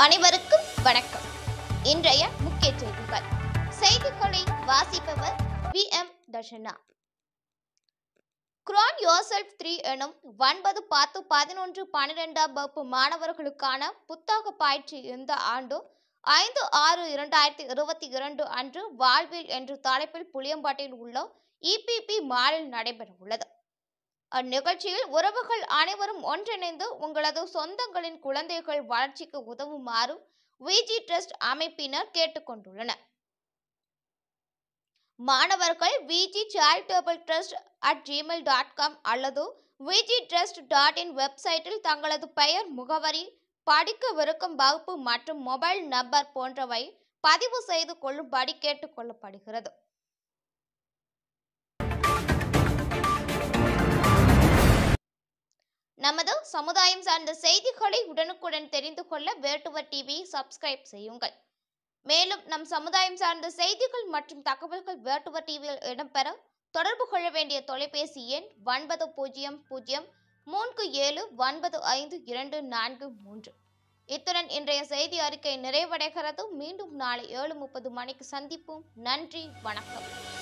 அனைவருக்கும் வணக்கம் இன்றைய முக்கிய செய்திகள் செய்திகளை வாசிப்பவர் வி எம் தர்ஷனா குரான் யோசெல்ஃப் த்ரீ எனும் ஒன்பது பத்து பதினொன்று பன்னிரெண்டாம் வகுப்பு மாணவர்களுக்கான புத்தக பயிற்சி இந்த ஆண்டு ஐந்து ஆறு இரண்டாயிரத்தி இருபத்தி இரண்டு அன்று வாழ்வில் என்ற தலைப்பில் புளியம்பாட்டில் உள்ள இபிபி மாலில் நடைபெற உள்ளது அந்நிகழ்ச்சியில் உறவுகள் அனைவரும் ஒன்றிணைந்து உங்களது சொந்தங்களின் குழந்தைகள் வளர்ச்சிக்கு உதவுமாறு விஜி ட்ரஸ்ட் அமைப்பினர் கேட்டுக்கொண்டுள்ளனர் மாணவர்கள் VG charitable trust at Gmail dot com அல்லது விஜி ட்ரஸ்ட் டாட் இன் வெப்சைட்டில் தங்களது பெயர் முகவரி படிக்கவிருக்கும் வகுப்பு மற்றும் மொபைல் நம்பர் போன்றவை பதிவு செய்து கொள்ளும்படி கேட்டுக்கொள்ளப்படுகிறது நமது சமுதாயம் சார்ந்த செய்திகளை உடனுக்குடன் தெரிந்து கொள்ள வேட்டுவர் டிவி சப்ஸ்கிரைப் செய்யுங்கள் மேலும் நம் சமுதாயம் சார்ந்த செய்திகள் மற்றும் தகவல்கள் வேட்டுவர் டிவியில் இடம்பெற தொடர்பு கொள்ள வேண்டிய தொலைபேசி எண் ஒன்பது பூஜ்ஜியம் பூஜ்ஜியம் மூன்று ஏழு ஒன்பது ஐந்து இரண்டு நான்கு மூன்று இத்துடன் இன்றைய செய்தி அறிக்கை நிறைவடைகிறது மீண்டும் நாளை ஏழு முப்பது மணிக்கு சந்திப்போம் நன்றி வணக்கம்